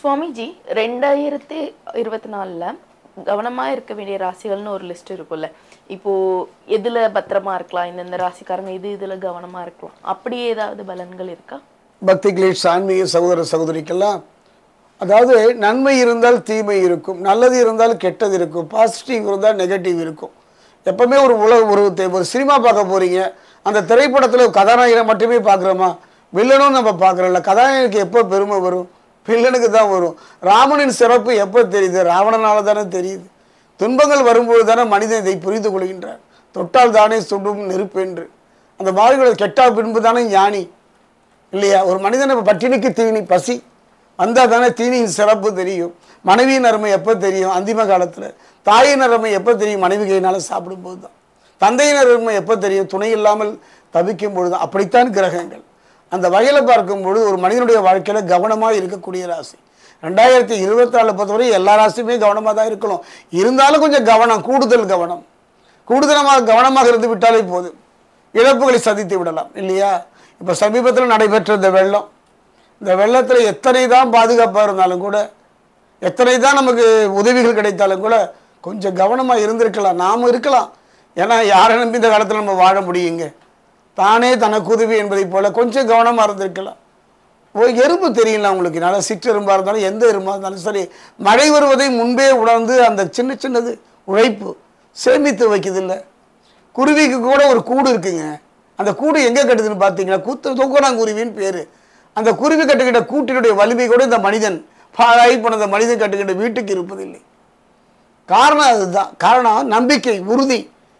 சுவாமிஜி ரெண்டாயிரத்தி இருபத்தி நாலுல கவனமா இருக்க வேண்டிய ராசிகள்னு ஒரு லிஸ்ட் இருக்கும்ல இப்போ எதுல பத்திரமா இருக்கலாம் இந்தந்த ராசிக்காரங்க இது இதுல கவனமா இருக்கலாம் அப்படி ஏதாவது பலன்கள் இருக்கா பக்தி கிளீஷ் ஆன்மீக சகோதர சகோதரிக்கெல்லாம் அதாவது நன்மை இருந்தால் தீமை இருக்கும் நல்லது இருந்தால் கெட்டது இருக்கும் பாசிட்டிவ் இருந்தால் நெகட்டிவ் இருக்கும் எப்பவுமே ஒரு உலக ஒரு தெ- ஒரு சினிமா பார்க்க போறீங்க அந்த திரைப்படத்தில் கதாநாயகனை மட்டுமே பார்க்குறோமா வில்லனும் நம்ம பார்க்குறோம்ல கதாநாயகனுக்கு எப்போ பெருமை வரும் வில்லனுக்கு தான் வரும் ராமனின் சிறப்பு எப்போ தெரியுது ராவணனால தானே தெரியுது துன்பங்கள் வரும்போது தானே மனிதன் இதை புரிந்து கொள்கின்றார் தொட்டால் தானே சுடும் நெருப்பு என்று அந்த மாதிரி கெட்டா பின்பு தானே ஞானி இல்லையா ஒரு மனிதனை பட்டினிக்கு தீனி பசி வந்தால் தானே தீனியின் சிறப்பு தெரியும் மனைவியின் அருமை எப்போ தெரியும் அந்திம காலத்தில் தாயின் அருமை எப்போ தெரியும் மனைவி கையினால் சாப்பிடும்போது தான் தந்தையின் அருமை எப்போ தெரியும் துணை இல்லாமல் தவிக்கும் பொழுது தான் அப்படித்தான் கிரகங்கள் அந்த வகையில் பார்க்கும் பொழுது ஒரு மனிதனுடைய வாழ்க்கையில் கவனமாக இருக்கக்கூடிய ராசி ரெண்டாயிரத்தி இருபத்தி நாலு பொறுத்தவரை எல்லா ராசியுமே கவனமாக தான் இருக்கணும் இருந்தாலும் கொஞ்சம் கவனம் கூடுதல் கவனம் கூடுதலமாக கவனமாக இருந்து விட்டாலே போதும் இழப்புகளை சதித்து விடலாம் இல்லையா இப்போ சமீபத்தில் நடைபெற்ற இந்த வெள்ளம் இந்த வெள்ளத்தில் எத்தனை தான் பாதுகாப்பாக இருந்தாலும் கூட எத்தனை தான் நமக்கு உதவிகள் கிடைத்தாலும் கூட கொஞ்சம் கவனமாக இருந்திருக்கலாம் நாம் இருக்கலாம் ஏன்னா யாரை நம்பி இந்த காலத்தில் நம்ம வாழ முடியுங்க தானே தனக்கு உதவி என்பதைப் போல கொஞ்சம் கவனமாக இருந்திருக்கலாம் ஒரு எறும்பு தெரியல உங்களுக்கு நல்ல சிற்றெரும்பாக இருந்தாலும் எந்த எறும்பாக இருந்தாலும் சரி மழை வருவதை முன்பே உணர்ந்து அந்த சின்ன சின்னது உழைப்பு சேமித்து வைக்குதில்ல குருவிக்கு கூட ஒரு கூடு இருக்குங்க அந்த கூடு எங்கே கட்டுதுன்னு பார்த்தீங்கன்னா கூத்து தொக்கோனாங்குருவின்னு பேர் அந்த குருவி கட்டுக்கிட்ட கூட்டினுடைய வலிமை கூட இந்த மனிதன் பாழாகி போன இந்த மனிதன் கட்டுக்கிட்ட வீட்டுக்கு இருப்பதில்லை காரணம் அதுதான் காரணம் நம்பிக்கை உறுதி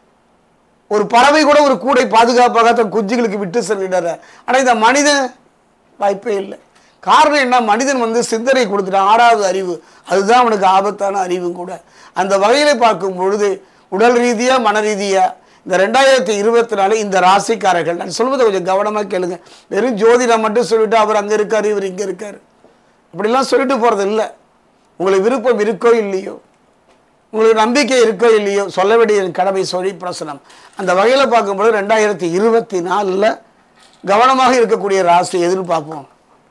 ஒரு பறவை கூட ஒரு கூடை பாதுகாப்பாக தன் குஞ்சுகளுக்கு விட்டு செல்கிறாரு ஆனால் இந்த மனிதன் வாய்ப்பே இல்லை காரணம் என்ன மனிதன் வந்து சிந்தனை கொடுத்துட்டான் ஆறாவது அறிவு அதுதான் அவனுக்கு ஆபத்தான அறிவும் கூட அந்த வகையில் பார்க்கும் பொழுது உடல் ரீதியாக மன ரீதியாக இந்த ரெண்டாயிரத்தி இருபத்தி நாலு இந்த ராசிக்காரர்கள் நான் சொல்வதை கொஞ்சம் கவனமாக கேளுங்க வெறும் ஜோதிடம் மட்டும் சொல்லிட்டு அவர் அங்கே இருக்காரு இவர் இங்கே இருக்காரு அப்படிலாம் சொல்லிட்டு போகிறது இல்லை உங்களுக்கு விருப்பம் இருக்கோ இல்லையோ உங்களுக்கு நம்பிக்கை இருக்கோ இல்லையோ சொல்ல வேண்டிய என் கடமை சொல்லி பிரசனம் அந்த வகையில் பார்க்கும்போது ரெண்டாயிரத்தி இருபத்தி நாலில் கவனமாக இருக்கக்கூடிய ராசி எதுன்னு பார்ப்போம்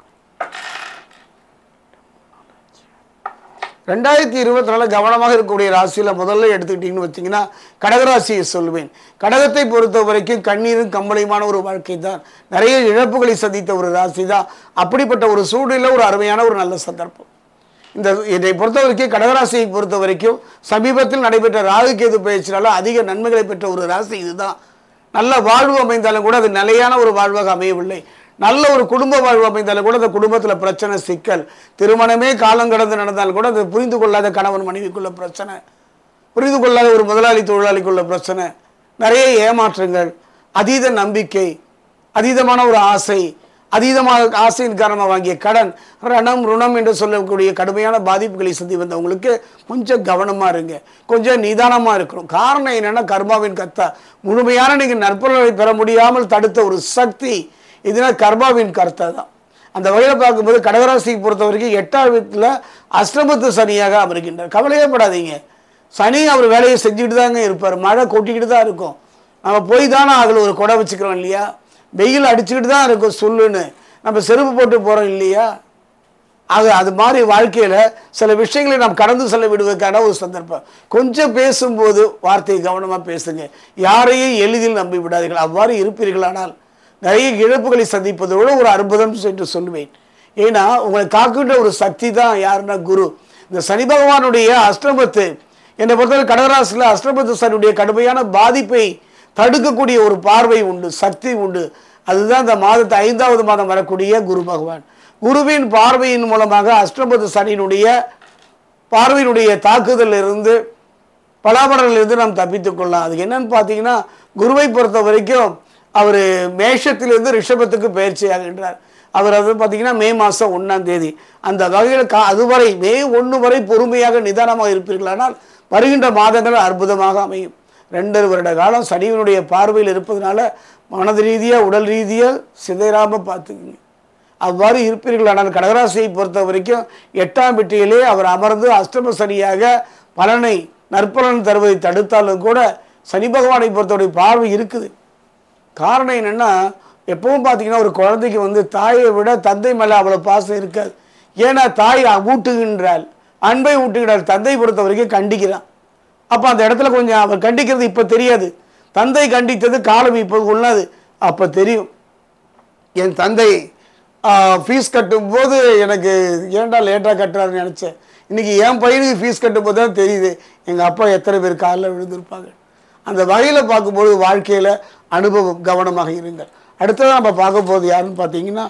ரெண்டாயிரத்தி இருபத்தி நாலு கவனமாக இருக்கக்கூடிய ராசியில் முதல்ல எடுத்துக்கிட்டிங்கன்னு வச்சிங்கன்னா கடகராசியை சொல்லுவேன் கடகத்தை பொறுத்த வரைக்கும் கண்ணீரும் கம்பளையுமான ஒரு வாழ்க்கை தான் நிறைய இழப்புகளை சந்தித்த ஒரு ராசி தான் அப்படிப்பட்ட ஒரு சூழ்நிலை ஒரு அருமையான ஒரு நல்ல சந்தர்ப்பம் இந்த இதை பொறுத்த வரைக்கும் கடகராசியை பொறுத்த வரைக்கும் சமீபத்தில் நடைபெற்ற ராகுகேது பயிற்சினால அதிக நன்மைகளை பெற்ற ஒரு ராசி இதுதான் நல்ல வாழ்வு அமைந்தாலும் கூட அது நிலையான ஒரு வாழ்வாக அமையவில்லை நல்ல ஒரு குடும்ப வாழ்வு அமைந்தாலும் கூட அந்த குடும்பத்தில் பிரச்சனை சிக்கல் திருமணமே காலம் கடந்து நடந்தாலும் கூட அதை புரிந்து கொள்ளாத கணவன் மனைவிக்குள்ள பிரச்சனை புரிந்து கொள்ளாத ஒரு முதலாளி தொழிலாளிக்குள்ள பிரச்சனை நிறைய ஏமாற்றங்கள் அதீத நம்பிக்கை அதீதமான ஒரு ஆசை அதீதமாக ஆசையின் காரணமாக வாங்கிய கடன் ரணம் ருணம் என்று சொல்லக்கூடிய கடுமையான பாதிப்புகளை சந்தி வந்தவங்களுக்கு கொஞ்சம் கவனமாக இருங்க கொஞ்சம் நிதானமாக இருக்கணும் காரணம் என்னென்னா கர்மாவின் கத்தா முழுமையான நீங்கள் நற்பலனை பெற முடியாமல் தடுத்த ஒரு சக்தி இதுனா கர்மாவின் கர்த்தா தான் அந்த வகையில் பார்க்கும்போது கடகராசியை பொறுத்த வரைக்கும் எட்டாம் வீட்டில் அஷ்டமத்து சனியாக அமர்கின்றார் கவலையே படாதீங்க சனி அவர் வேலையை செஞ்சுக்கிட்டு தாங்க இருப்பார் மழை கொட்டிக்கிட்டு தான் இருக்கும் நம்ம போய் தானே அதில் ஒரு குடை வச்சுக்கிறோம் இல்லையா வெயில் அடிச்சுக்கிட்டு தான் இருக்கும் சொல்லுன்னு நம்ம செருப்பு போட்டு போகிறோம் இல்லையா அது அது மாதிரி வாழ்க்கையில் சில விஷயங்களை நாம் கடந்து செல்ல விடுவதற்கான ஒரு சந்தர்ப்பம் கொஞ்சம் பேசும்போது வார்த்தையை கவனமாக பேசுங்க யாரையும் எளிதில் நம்பி விடாதீர்கள் அவ்வாறு இருப்பீர்களானால் நிறைய இழப்புகளை சந்திப்பதோடு ஒரு அற்புதம் என்று சொல்லுவேன் ஏன்னா உங்களை காக்கின்ற ஒரு சக்தி தான் யாருன்னா குரு இந்த சனி பகவானுடைய அஷ்டமத்து என்னை பொறுத்தவரை கடகராசியில் அஷ்டமத்து சனியுடைய கடுமையான பாதிப்பை தடுக்கக்கூடிய ஒரு பார்வை உண்டு சக்தி உண்டு அதுதான் இந்த மாதத்து ஐந்தாவது மாதம் வரக்கூடிய குரு பகவான் குருவின் பார்வையின் மூலமாக அஷ்டமத்து சனியினுடைய பார்வையினுடைய தாக்குதலில் இருந்து பலாபடலிருந்து நாம் தப்பித்துக் கொள்ளலாம் அதுக்கு என்னன்னு பார்த்தீங்கன்னா குருவை பொறுத்த வரைக்கும் அவர் மேஷத்திலிருந்து ரிஷபத்துக்கு பயிற்சி ஆகின்றார் அவர் அது பார்த்தீங்கன்னா மே மாதம் ஒன்றாம் தேதி அந்த வகையில் கா அதுவரை மே ஒன்று வரை பொறுமையாக நிதானமாக இருப்பீர்களானால் வருகின்ற மாதங்கள் அற்புதமாக அமையும் ரெண்டரை வருட காலம் சனிவனுடைய பார்வையில் இருப்பதனால மனது ரீதியாக உடல் ரீதியாக சிதைராமல் பார்த்துக்குங்க அவ்வாறு இருப்பீர்களானால் கடகராசியை பொறுத்த வரைக்கும் எட்டாம் பெட்டியிலே அவர் அமர்ந்து அஷ்டம சனியாக பலனை நற்பலன் தருவதை தடுத்தாலும் கூட சனி பகவானை பொறுத்தவரை பார்வை இருக்குது காரணம் என்னென்னா எப்பவும் பார்த்தீங்கன்னா ஒரு குழந்தைக்கு வந்து தாயை விட தந்தை மேலே அவ்வளோ பாசம் இருக்காது ஏன்னா தாய் ஊட்டுகின்றாள் அன்பை ஊட்டுகிறாள் தந்தை பொறுத்த வரைக்கும் கண்டிக்கிறான் அப்போ அந்த இடத்துல கொஞ்சம் அவர் கண்டிக்கிறது இப்போ தெரியாது தந்தை கண்டித்தது காலம் இப்போ உள்ளது அப்போ தெரியும் என் தந்தை ஃபீஸ் கட்டும்போது எனக்கு ஏன்டா லேட்டாக கட்டுறாருன்னு நினச்சேன் இன்னைக்கு என் பையனுக்கு ஃபீஸ் கட்டும்போது தான் தெரியுது எங்கள் அப்பா எத்தனை பேர் காலில் விழுந்திருப்பாங்க அந்த வகையில் பார்க்கும்போது வாழ்க்கையில் அனுபவம் கவனமாக இருங்கள் அடுத்ததான் நம்ம பார்க்க போகுது யாருன்னு பார்த்தீங்கன்னா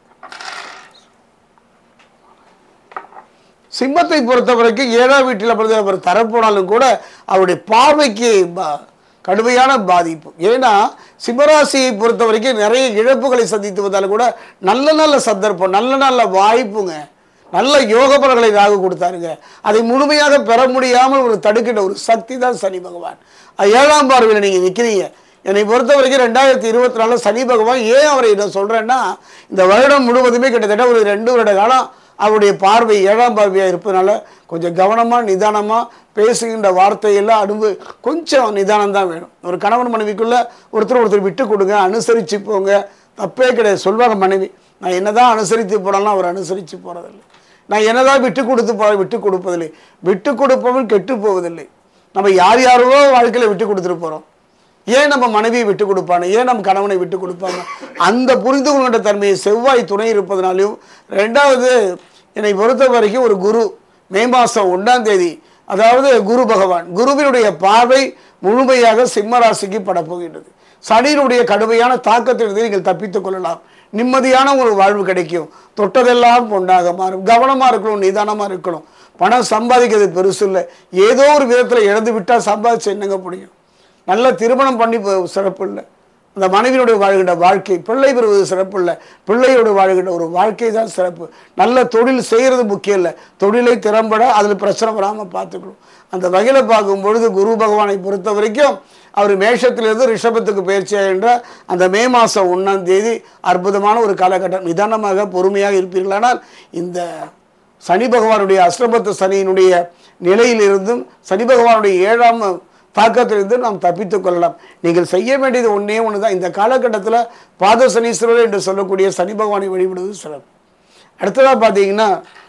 சிம்மத்தை பொறுத்த வரைக்கும் ஏழாம் வீட்டில் பிறந்த அவர் தரப்போனாலும் கூட அவருடைய பார்வைக்கு பா- கடுமையான பாதிப்பு ஏன்னா சிம்மராசியை பொறுத்த வரைக்கும் நிறைய இழப்புகளை சந்தித்து வந்தாலும் கூட நல்ல நல்ல சந்தர்ப்பம் நல்ல நல்ல வாய்ப்புங்க நல்ல யோக பலன்களை ராகு கொடுத்தாருங்க அதை முழுமையாக பெற முடியாமல் ஒரு தடுக்கின்ற ஒரு சக்தி தான் சனி பகவான் அது ஏழாம் பார்வையில் நீங்கள் நிற்கிறீங்க என்னை பொறுத்த வரைக்கும் ரெண்டாயிரத்தி இருபத்தி நாலு சனி பகவான் ஏன் அவரை நான் சொல்கிறேன்னா இந்த வருடம் முழுவதுமே கிட்டத்தட்ட ஒரு ரெண்டு வருட காலம் அவருடைய பார்வை ஏழாம் பார்வையாக இருப்பதனால கொஞ்சம் கவனமாக நிதானமாக பேசுகின்ற வார்த்தையெல்லாம் அனுபவ கொஞ்சம் நிதானம் தான் வேணும் ஒரு கணவன் மனைவிக்குள்ள ஒருத்தர் ஒருத்தர் விட்டு கொடுங்க அனுசரித்து போங்க தப்பே கிடையாது சொல்வாங்க மனைவி நான் என்னதான் அனுசரித்து போனாலும் அவர் அனுசரித்து போகிறதில்லை நான் என்னதான் விட்டு கொடுத்து போ விட்டு கொடுப்பதில்லை விட்டு கொடுப்பவன் கெட்டு போவதில்லை நம்ம யார் யாரோ வாழ்க்கையில் விட்டு கொடுத்துட்டு போகிறோம் ஏன் நம்ம மனைவியை விட்டு கொடுப்பானு ஏன் நம்ம கணவனை விட்டு கொடுப்பாங்க அந்த புரிந்து கொண்ட தன்மையை செவ்வாய் துணை இருப்பதனாலையும் ரெண்டாவது என்னை பொறுத்த வரைக்கும் ஒரு குரு மே மாதம் ஒன்றாம் தேதி அதாவது குரு பகவான் குருவினுடைய பார்வை முழுமையாக சிம்ம ராசிக்கு படப்போகின்றது சனியினுடைய கடுமையான தாக்கத்திலிருந்து நீங்கள் தப்பித்துக் கொள்ளலாம் நிம்மதியான ஒரு வாழ்வு கிடைக்கும் தொட்டதெல்லாம் பொண்ணாக மாறும் கவனமாக இருக்கணும் நிதானமாக இருக்கணும் பணம் சம்பாதிக்கிறது பெருசு இல்லை ஏதோ ஒரு விதத்தில் இழந்து விட்டால் சம்பாதிச்சு என்னங்க முடியும் நல்ல திருமணம் பண்ணி போ- சிறப்பு இல்லை அந்த மனைவியோடு வாழ்கின்ற வாழ்க்கை பிள்ளை பெறுவது சிறப்பு இல்லை பிள்ளையோடு வாழ்கின்ற ஒரு வாழ்க்கை தான் சிறப்பு நல்ல தொழில் செய்கிறது முக்கியம் இல்லை தொழிலை திறம்பட அதில் பிரச்சனை வராமல் பார்த்துக்கணும் அந்த வகையில் பார்க்கும் பொழுது குரு பகவானை பொறுத்த வரைக்கும் அவர் மேஷத்திலிருந்து ரிஷபத்துக்கு பயிற்சியாகின்ற அந்த மே மாதம் ஒன்றாம் தேதி அற்புதமான ஒரு காலகட்டம் நிதானமாக பொறுமையாக இருப்பீர்களானால் இந்த சனி பகவானுடைய அஷ்டமத்து சனியினுடைய நிலையிலிருந்தும் சனி பகவானுடைய ஏழாம் தாக்கத்திலிருந்து நாம் தப்பித்துக் கொள்ளலாம் நீங்கள் செய்ய வேண்டியது ஒன்றே ஒன்று தான் இந்த காலகட்டத்தில் பாத சனீஸ்வரர் என்று சொல்லக்கூடிய சனி பகவானை வழிபடுவது சிறப்பு அடுத்ததாக பார்த்தீங்கன்னா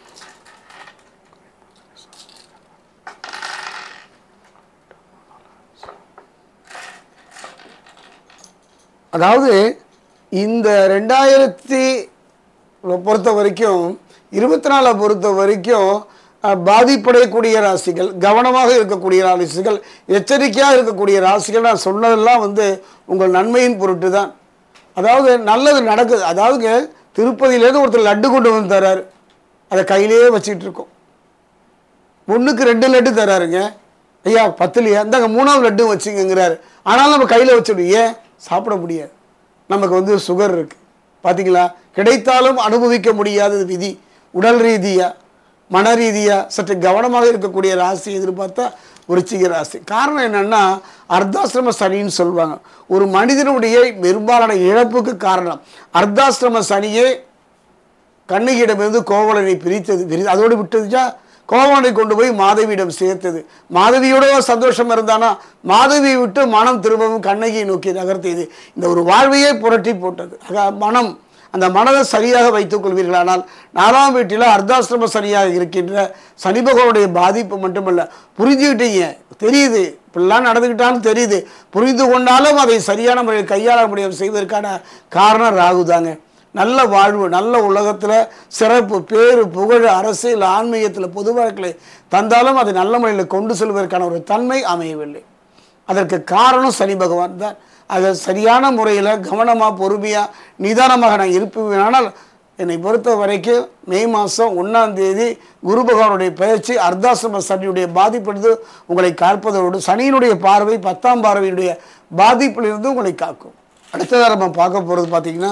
அதாவது இந்த ரெண்டாயிரத்தி பொறுத்த வரைக்கும் இருபத்தி நாலை பொறுத்த வரைக்கும் அஹ், பாதிப்படையக்கூடிய ராசிகள் கவனமாக இருக்கக்கூடிய ராசிகள் எச்சரிக்கையாக இருக்கக்கூடிய ராசிகள் நான் சொன்னதெல்லாம் வந்து உங்கள் நன்மையின் பொருட்டு தான் அதாவது நல்லது நடக்குது அதாவதுங்க திருப்பதியிலேருந்து ஒருத்தர் லட்டு கொண்டு வந்து தராரு அதை கையிலேயே வச்சுக்கிட்டு இருக்கோம் ஒன்றுக்கு ரெண்டு லட்டு தராருங்க ஐயா பத்துலையா இந்தாங்க மூணாவது லட்டும் வச்சுங்கிறாரு ஆனாலும் நம்ம கையில் வச்சுடும் ஏன் சாப்பிட முடியாது நமக்கு வந்து சுகர் இருக்கு பார்த்தீங்களா கிடைத்தாலும் அனுபவிக்க முடியாதது விதி உடல் ரீதியா மன ரீதியா சற்று கவனமாக இருக்கக்கூடிய ராசி எதிர்பார்த்தா விருச்சிக ராசி காரணம் என்னன்னா அர்த்தாசிரம சனின்னு சொல்லுவாங்க ஒரு மனிதனுடைய பெரும்பாலான இழப்புக்கு காரணம் அர்த்தாசிரம சனியே கண்ணகியிடமிருந்து கோவலனை பிரித்தது பிரி அதோடு விட்டதுச்சா கோவலனை கொண்டு போய் மாதவியிடம் சேர்த்தது மாதவியோட சந்தோஷம் இருந்தானா மாதவியை விட்டு மனம் திரும்பவும் கண்ணகியை நோக்கி நகர்த்தியது இந்த ஒரு வாழ்வையே புரட்டி போட்டது ஆக மனம் அந்த மனதை சரியாக வைத்துக் கொள்வீர்களானால் நாலாம் வீட்டில் அர்த்தாசிரம சனியாக இருக்கின்ற சனி பகவானுடைய பாதிப்பு மட்டுமல்ல புரிஞ்சுக்கிட்டீங்க தெரியுது இப்படிலாம் நடந்துக்கிட்டாலும் தெரியுது புரிந்து கொண்டாலும் அதை சரியான முறையில் கையாள முடியும் செய்வதற்கான காரணம் ராகுதாங்க நல்ல வாழ்வு நல்ல உலகத்தில் சிறப்பு பேரு புகழ் அரசியல் ஆன்மீகத்தில் பொது வாழ்க்கையை தந்தாலும் அதை நல்ல முறையில் கொண்டு செல்வதற்கான ஒரு தன்மை அமையவில்லை அதற்கு காரணம் சனி பகவான் தான் அதை சரியான முறையில் கவனமாக பொறுமையாக நிதானமாக நான் இருப்பேனானால் என்னை பொறுத்த வரைக்கும் மே மாதம் ஒன்றாம் தேதி குரு பகவானுடைய பயிற்சி அர்த்தாசிரம சனியுடைய பாதிப்பிலிருந்து உங்களை காப்பதோடு சனியினுடைய பார்வை பத்தாம் பார்வையினுடைய பாதிப்பிலிருந்து உங்களை காக்கும் அடுத்ததாக நம்ம பார்க்க போகிறது பார்த்தீங்கன்னா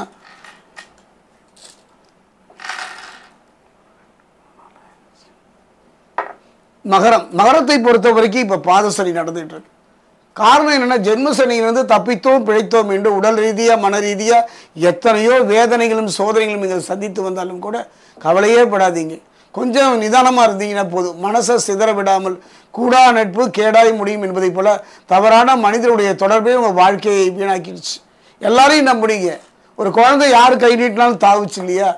மகரம் மகரத்தை பொறுத்த வரைக்கும் இப்போ பாதசனி நடந்துகிட்டு இருக்கு காரணம் என்னென்னா ஜென்ம சனியிலிருந்து தப்பித்தோம் பிழைத்தோம் என்று உடல் ரீதியாக மன ரீதியாக எத்தனையோ வேதனைகளும் சோதனைகளும் நீங்கள் சந்தித்து வந்தாலும் கூட கவலையே படாதீங்க கொஞ்சம் நிதானமாக இருந்தீங்கன்னா போதும் மனசை சிதற விடாமல் கூடா நட்பு கேடாய் முடியும் என்பதைப் போல தவறான மனிதனுடைய தொடர்பே உங்கள் வாழ்க்கையை வீணாக்கிடுச்சு எல்லாரையும் நம்புனீங்க ஒரு குழந்தை யார் கை நீட்டினாலும் தாவுச்சு இல்லையா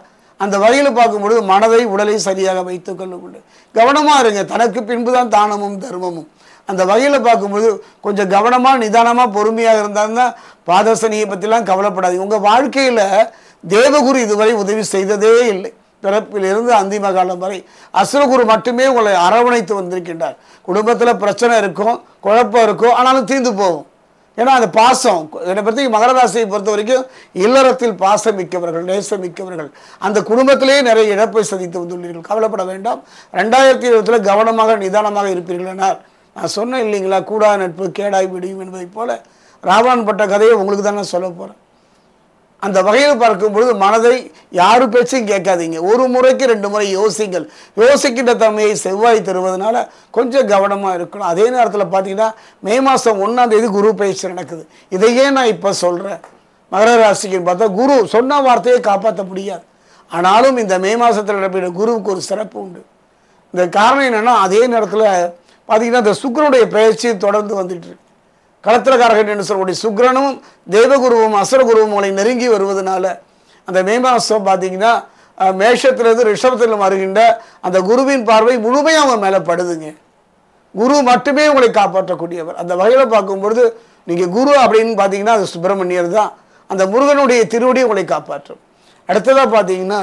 அந்த வகையில் பார்க்கும்பொழுது மனதை உடலை சரியாக வைத்துக் கொள்ளும் கவனமாக இருங்க தனக்கு பின்பு தான் தானமும் தர்மமும் அந்த வகையில் பார்க்கும்போது கொஞ்சம் கவனமாக நிதானமாக பொறுமையாக இருந்தாருன்னா பாதசனியை பற்றிலாம் கவலைப்படாதீங்க உங்கள் வாழ்க்கையில் தேவகுரு இதுவரை உதவி செய்ததே இல்லை பிறப்பிலிருந்து அந்திம காலம் வரை அசுரகுரு மட்டுமே உங்களை அரவணைத்து வந்திருக்கின்றார் குடும்பத்தில் பிரச்சனை இருக்கும் குழப்பம் இருக்கும் ஆனாலும் தீர்ந்து போகும் ஏன்னா அந்த பாசம் என்னை பற்றி மகர ராசியை பொறுத்த வரைக்கும் இல்லறத்தில் பாசம் மிக்கவர்கள் நேசம் மிக்கவர்கள் அந்த குடும்பத்திலேயே நிறைய இழப்பை சந்தித்து வந்துள்ளீர்கள் கவலைப்பட வேண்டாம் ரெண்டாயிரத்தி இருபத்தில் கவனமாக நிதானமாக இருப்பீர்கள் என்னால் நான் சொன்னேன் இல்லைங்களா கூடா நட்பு கேடாய் விடியும் என்பதைப் போல ராவணன் பட்ட கதையை உங்களுக்கு தான் நான் சொல்ல போகிறேன் அந்த வகையில் பார்க்கும் பொழுது மனதை யாரு பேச்சையும் கேட்காதீங்க ஒரு முறைக்கு ரெண்டு முறை யோசிங்கள் யோசிக்கின்ற தன்மையை செவ்வாய் தருவதனால கொஞ்சம் கவனமாக இருக்கணும் அதே நேரத்தில் பார்த்தீங்கன்னா மே மாதம் ஒன்றாம் தேதி குரு பயிற்சி நடக்குது இதையே நான் இப்போ சொல்கிறேன் மகர ராசிக்குன்னு பார்த்தா குரு சொன்ன வார்த்தையை காப்பாற்ற முடியாது ஆனாலும் இந்த மே மாதத்தில் நடக்கிற குருவுக்கு ஒரு சிறப்பு உண்டு இந்த காரணம் என்னென்னா அதே நேரத்தில் பார்த்தீங்கன்னா இந்த சுக்கிரனுடைய பயிற்சி தொடர்ந்து வந்துட்டு இருக்கு களத்திரக்காரகன் என்று சொல்லக்கூடிய சுக்கிரனும் தேவகுருவும் அசுரகுருவும் உங்களை நெருங்கி வருவதனால அந்த மே மாதம் பார்த்தீங்கன்னா அஹ், மேஷத்திலிருந்து ரிஷபத்தில் வருகின்ற அந்த குருவின் பார்வை முழுமையாக அவங்க மேலே படுதுங்க குரு மட்டுமே உங்களை காப்பாற்றக்கூடியவர் அந்த வகையில் பார்க்கும்பொழுது நீங்கள் குரு அப்படின்னு பார்த்தீங்கன்னா அது சுப்பிரமணியர் தான் அந்த முருகனுடைய திருவடி உங்களை காப்பாற்றும் அடுத்ததாக பார்த்தீங்கன்னா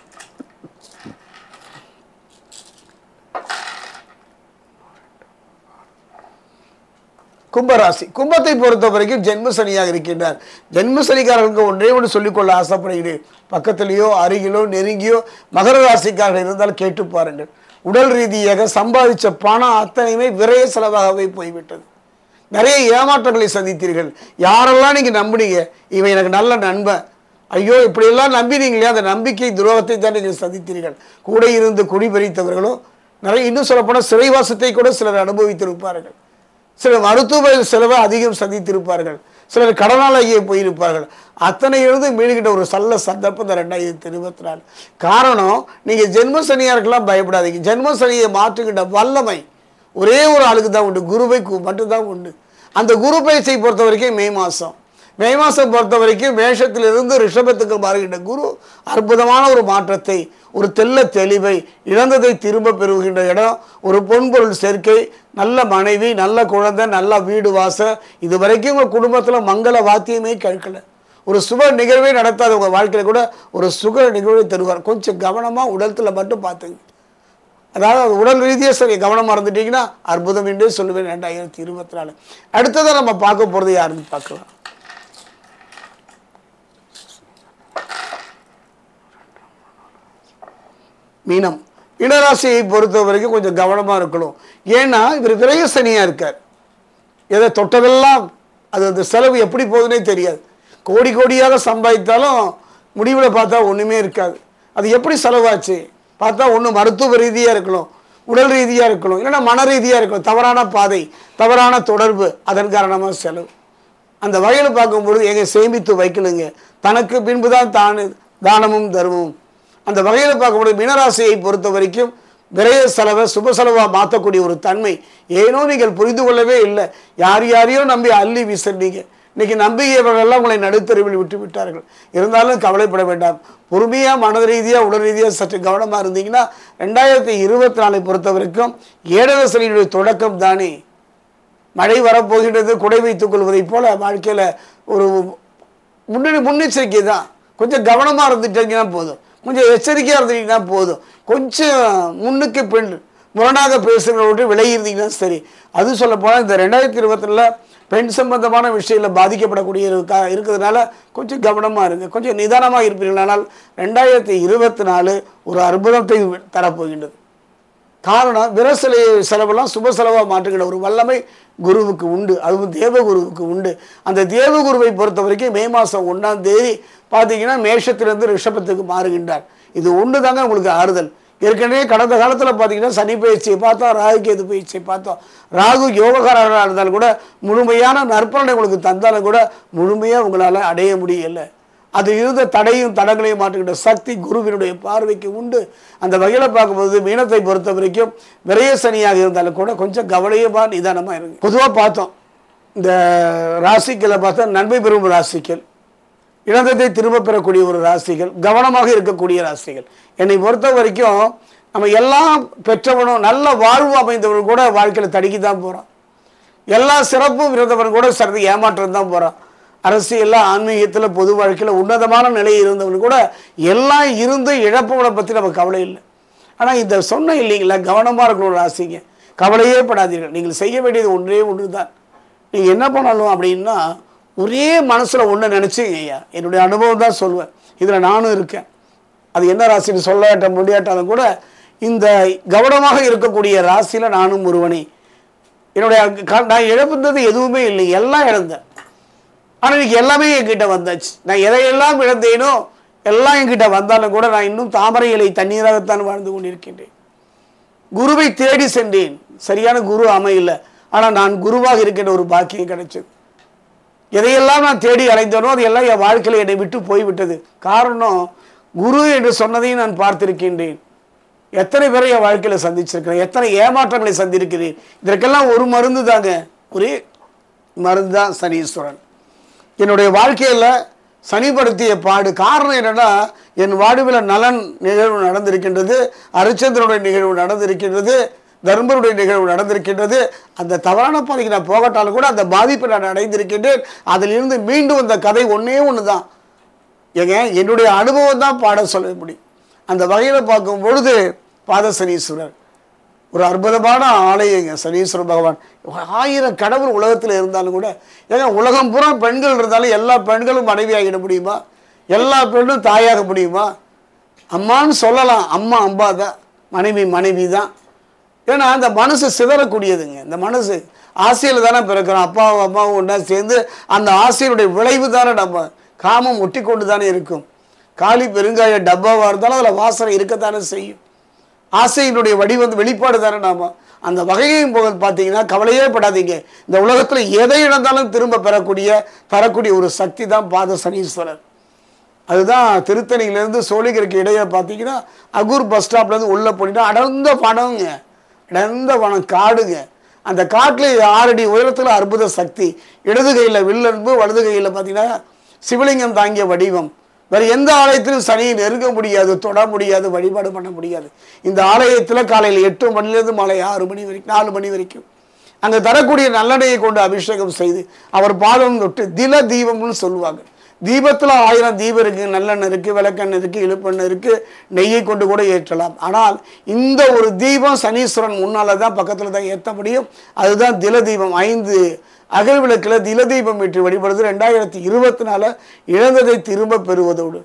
கும்பராசி கும்பத்தை பொறுத்த வரைக்கும் ஜென்ம சனியாக இருக்கின்றார் ஜென்ம சனிக்காரர்களுக்கு ஒன்றே ஒன்று சொல்லிக்கொள்ள ஆசைப்படுகிறேன் பக்கத்திலேயோ அருகிலோ நெருங்கியோ மகர ராசிக்காரர்கள் இருந்தால் கேட்டு பாருங்கள் உடல் ரீதியாக சம்பாதிச்ச பணம் அத்தனையுமே விரைய செலவாகவே போய்விட்டது நிறைய ஏமாற்றங்களை சந்தித்தீர்கள் யாரெல்லாம் நீங்க நம்புனீங்க இவன் எனக்கு நல்ல நண்பன் ஐயோ இப்படியெல்லாம் நம்பினீங்களே அந்த நம்பிக்கை துரோகத்தை தான் நீங்கள் சந்தித்தீர்கள் கூட இருந்து குடிபறித்தவர்களும் நிறைய இன்னும் சொல்லப்போனால் சிறைவாசத்தை கூட சிலர் அனுபவித்திருப்பார்கள் சிலர் மருத்துவ செலவை அதிகம் சந்தித்திருப்பார்கள் சிலர் கடனாளியே போயிருப்பார்கள் அத்தனை இருந்து மீளுகிட்ட ஒரு நல்ல சந்தர்ப்பம் இந்த ரெண்டாயிரத்தி இருபத்தி நாலு காரணம் நீங்கள் ஜென்ம சனியாருக்கெல்லாம் பயப்படாதீங்க ஜென்ம சனியை மாற்றுகின்ற வல்லமை ஒரே ஒரு ஆளுக்கு தான் உண்டு குருவை கு- மட்டும்தான் உண்டு அந்த குரு பயிற்சியை பொறுத்த வரைக்கும் மே மாதம் மே மாதம் பொறுத்த வரைக்கும் மேஷத்திலிருந்து ரிஷபத்துக்கு மாறுகின்ற குரு அற்புதமான ஒரு மாற்றத்தை ஒரு தெள்ள தெளிவை இழந்ததை திரும்ப பெறுகின்ற இடம் ஒரு பொன்பொருள் சேர்க்கை நல்ல மனைவி நல்ல குழந்தை நல்ல வீடு வாசல் இது வரைக்கும் உங்கள் குடும்பத்தில் மங்கள வாத்தியமே கேட்கல ஒரு சுப நிகழ்வே நடத்தாத உங்கள் வாழ்க்கையில் கூட ஒரு சுக நிகழ்வை தருவார் கொஞ்சம் கவனமாக உடலத்தில் மட்டும் பார்த்துங்க அதாவது அது உடல் ரீதியாக சரி கவனமாக இருந்துட்டீங்கன்னா அற்புதம் என்றே சொல்லுவேன் ரெண்டாயிரத்தி இருபத்தி நாலு அடுத்ததாக நம்ம பார்க்க போகிறது யாருன்னு பார்க்கலாம் மீனம் மீனராசியை பொறுத்த வரைக்கும் கொஞ்சம் கவனமாக இருக்கணும் ஏன்னா இவர் விரைய சனியாக இருக்கார் எதை தொட்டதெல்லாம் அது அந்த செலவு எப்படி போகுதுன்னே தெரியாது கோடி கோடியாக சம்பாதித்தாலும் முடிவில் பார்த்தா ஒன்றுமே இருக்காது அது எப்படி செலவாச்சு பார்த்தா ஒன்று மருத்துவ ரீதியாக இருக்கணும் உடல் ரீதியாக இருக்கணும் இல்லைன்னா மன ரீதியாக இருக்கணும் தவறான பாதை தவறான தொடர்பு அதன் காரணமாக செலவு அந்த வகையில் பார்க்கும்பொழுது எங்க சேமித்து வைக்கணுங்க தனக்கு பின்பு தான் தானு தானமும் தர்மமும் அந்த வகையில் பார்க்கும்போது மீனராசியை பொறுத்த வரைக்கும் விரைய செலவை சுப செலவாக மாற்றக்கூடிய ஒரு தன்மை ஏனோ நீங்கள் புரிந்து கொள்ளவே இல்லை யார் யாரையோ நம்பி அள்ளி வீசுறீங்க இன்னைக்கு நம்பிக்கையவர்கள்லாம் உங்களை நடுத்தருவில் விட்டு விட்டார்கள் இருந்தாலும் கவலைப்பட வேண்டாம் பொறுமையாக மன ரீதியாக உடல் ரீதியாக சற்று கவனமாக இருந்தீங்கன்னா ரெண்டாயிரத்தி இருபத்தி நாலை பொறுத்த வரைக்கும் ஏழரை சனியினுடைய தொடக்கம் தானே மழை வரப்போகின்றது குடை வைத்துக் கொள்வதைப் போல வாழ்க்கையில் ஒரு முன்னணி முன்னெச்சரிக்கை தான் கொஞ்சம் கவனமாக இருந்துட்டீங்கன்னா போதும் கொஞ்சம் எச்சரிக்கையாக இருந்தீங்கன்னா போதும் கொஞ்சம் முன்னுக்கு பெண் முரணாக பேசுகிறவங்க விட்டு விலகி இருந்தீங்கன்னா சரி அது சொல்ல போனால் இந்த ரெண்டாயிரத்தி இருபத்தில பெண் சம்பந்தமான விஷயத்தில் பாதிக்கப்படக்கூடிய இருக்கா இருக்கிறதுனால கொஞ்சம் கவனமாக இருங்க கொஞ்சம் நிதானமாக இருப்பீர்களானால் ரெண்டாயிரத்தி இருபத்தி நாலு ஒரு அற்புதத்தை தரப்போகின்றது காரணம் விரசலை செலவெல்லாம் சுப செலவாக மாற்றுகிற ஒரு வல்லமை குருவுக்கு உண்டு அதுவும் தேவகுருவுக்கு உண்டு அந்த தேவகுருவை பொறுத்த வரைக்கும் மே மாதம் ஒன்றாம் தேதி பார்த்தீங்கன்னா மேஷத்திலிருந்து ரிஷபத்துக்கு மாறுகின்றார் இது ஒன்று தாங்க உங்களுக்கு ஆறுதல் ஏற்கனவே கடந்த காலத்தில் பார்த்தீங்கன்னா சனி பயிற்சியை பார்த்தோம் ராகு கேது பயிற்சியை பார்த்தோம் ராகு யோகக்காரராக இருந்தாலும் கூட முழுமையான நற்பலனை உங்களுக்கு தந்தாலும் கூட முழுமையாக உங்களால் அடைய முடியலை அது இருந்த தடையும் தடங்களையும் மாற்றுகின்ற சக்தி குருவினுடைய பார்வைக்கு உண்டு அந்த வகையில் பார்க்கும்போது மீனத்தை பொறுத்த வரைக்கும் விரைய சனியாக இருந்தாலும் கூட கொஞ்சம் கவலையமா நிதானமாக இருங்க பொதுவாக பார்த்தோம் இந்த ராசிக்களை பார்த்தா நன்மை பெறும் ராசிக்கள் இழந்ததை திரும்ப பெறக்கூடிய ஒரு ராசிகள் கவனமாக இருக்கக்கூடிய ராசிகள் என்னை பொறுத்த வரைக்கும் நம்ம எல்லாம் பெற்றவனும் நல்ல வாழ்வு அமைந்தவர்கள் கூட வாழ்க்கையில் தடுக்கி தான் போகிறான் எல்லா சிறப்பும் இருந்தவன் கூட சரது ஏமாற்றம் தான் போகிறான் அரசியலில் ஆன்மீகத்தில் பொது வாழ்க்கையில் உன்னதமான நிலை இருந்தவன் கூட எல்லாம் இருந்து இழப்புகளை பற்றி நமக்கு கவலை இல்லை ஆனால் இந்த சொன்ன இல்லைங்களா கவனமாக இருக்கணும் ஒரு ராசிங்க கவலையே படாதீர்கள் நீங்கள் செய்ய வேண்டியது ஒன்றே ஒன்று தான் நீங்கள் என்ன பண்ணணும் அப்படின்னா ஒரே மனசில் ஒன்று நினச்சிங்க ஐயா என்னுடைய அனுபவம் தான் சொல்லுவேன் இதில் நானும் இருக்கேன் அது என்ன ராசின்னு சொல்லாட்ட முடியாட்டாலும் கூட இந்த கவனமாக இருக்கக்கூடிய ராசியில் நானும் ஒருவனே என்னுடைய க- நான் இழந்தது எதுவுமே இல்லை எல்லாம் இழந்தேன் ஆனால் இன்னைக்கு எல்லாமே என்கிட்ட வந்தாச்சு நான் எதையெல்லாம் இழந்தேனோ எல்லாம் என்கிட்ட வந்தாலும் கூட நான் இன்னும் தாமரை இலை தண்ணீராகத்தான் வாழ்ந்து கொண்டிருக்கின்றேன் குருவை தேடி சென்றேன் சரியான குரு அமையல ஆனால் நான் குருவாக இருக்கின்ற ஒரு பாக்கியம் கிடைச்சது எதையெல்லாம் நான் தேடி அலைந்தனோ அது எல்லாம் என் வாழ்க்கையில் என்னை விட்டு போய்விட்டது காரணம் குரு என்று சொன்னதையும் நான் பார்த்திருக்கின்றேன் எத்தனை பேரை என் வாழ்க்கையில் சந்திச்சிருக்கிறேன் எத்தனை ஏமாற்றங்களை சந்திருக்கிறேன் இதற்கெல்லாம் ஒரு மருந்து தாங்க ஒரே மருந்து தான் சனீஸ்வரன் என்னுடைய வாழ்க்கையில் சனிப்படுத்திய பாடு காரணம் என்னன்னா என் வாழ்வில் நலன் நிகழ்வு நடந்திருக்கின்றது அரிச்சந்திரனுடைய நிகழ்வு நடந்திருக்கின்றது தர்மருடைய நிகழ்வு நடந்திருக்கின்றது அந்த தவறான பாதைக்கு நான் போகட்டாலும் கூட அந்த பாதிப்பை நான் அடைந்திருக்கின்றேன் அதிலிருந்து மீண்டும் அந்த கதை ஒன்றே ஒன்று தான் ஏங்க என்னுடைய அனுபவம் தான் பாட சொல்ல முடியும் அந்த வகையில் பார்க்கும் பொழுது பாதசனீஸ்வரர் ஒரு அற்புதமான ஆலயங்க சனீஸ்வரர் பகவான் ஆயிரம் கடவுள் உலகத்தில் இருந்தாலும் கூட ஏங்க உலகம் பூரா பெண்கள் இருந்தாலும் எல்லா பெண்களும் மனைவியாகிட முடியுமா எல்லா பெண்ணும் தாயாக முடியுமா அம்மான்னு சொல்லலாம் அம்மா அம்பா தான் மனைவி மனைவி தான் ஏன்னா அந்த மனசு சிதறக்கூடியதுங்க இந்த மனசு ஆசையில் தானே பிறக்கிறோம் அப்பாவும் அம்மாவும் ஒன்றா சேர்ந்து அந்த ஆசையினுடைய விளைவு தானே நம்ம காமம் ஒட்டி கொண்டு தானே இருக்கும் காலி பெருங்காய டப்பாவாக இருந்தாலும் அதில் வாசனை இருக்கத்தானே செய்யும் ஆசையினுடைய வடிவம் வெளிப்பாடு தானே நாம அந்த வகையையும் போக பார்த்தீங்கன்னா கவலையே படாதீங்க இந்த உலகத்தில் எதை இழந்தாலும் திரும்ப பெறக்கூடிய தரக்கூடிய ஒரு சக்தி தான் பாத சனீஸ்வரர் அதுதான் திருத்தணியிலேருந்து சோழிகருக்கு இடையே பார்த்தீங்கன்னா அகூர் பஸ் ஸ்டாப்லேருந்து உள்ளே போனீங்கன்னா அடர்ந்த பணங்க அடர்ந்த பணம் காடுங்க அந்த காட்டில் ஆறடி உயரத்தில் அற்புத சக்தி இடது கையில் வில்லன்பு வலது கையில் பார்த்தீங்கன்னா சிவலிங்கம் தாங்கிய வடிவம் வேறு எந்த ஆலயத்திலும் சனியை நெருங்க முடியாது தொட முடியாது வழிபாடு பண்ண முடியாது இந்த ஆலயத்தில் காலையில் எட்டு மணிலேருந்து மாலை ஆறு மணி வரைக்கும் நாலு மணி வரைக்கும் அங்கே தரக்கூடிய நல்லெண்ணெயை கொண்டு அபிஷேகம் செய்து அவர் பாதம் தொட்டு தில தீபம்னு சொல்லுவாங்க தீபத்தில் ஆயிரம் தீபம் இருக்குது நல்லெண்ணெய் இருக்குது விளக்கெண்ணெய் இருக்குது இழுப்பெண்ணெய் இருக்குது நெய்யை கொண்டு கூட ஏற்றலாம் ஆனால் இந்த ஒரு தீபம் சனீஸ்வரன் முன்னால் தான் பக்கத்தில் தான் ஏற்ற முடியும் அதுதான் தில தீபம் ஐந்து அகல் விளக்கில் தில தீபம் ஏற்றி வழிபடுறது ரெண்டாயிரத்தி இருபத்தி நாலு இழந்ததை திரும்ப பெறுவதோடு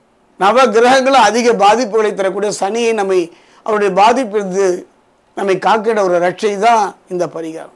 நவ கிரகங்கள் அதிக பாதிப்புகளை தரக்கூடிய சனியை நம்மை அவருடைய பாதிப்பிலிருந்து நம்மை காக்கிற ஒரு ரட்சை தான் இந்த பரிகாரம்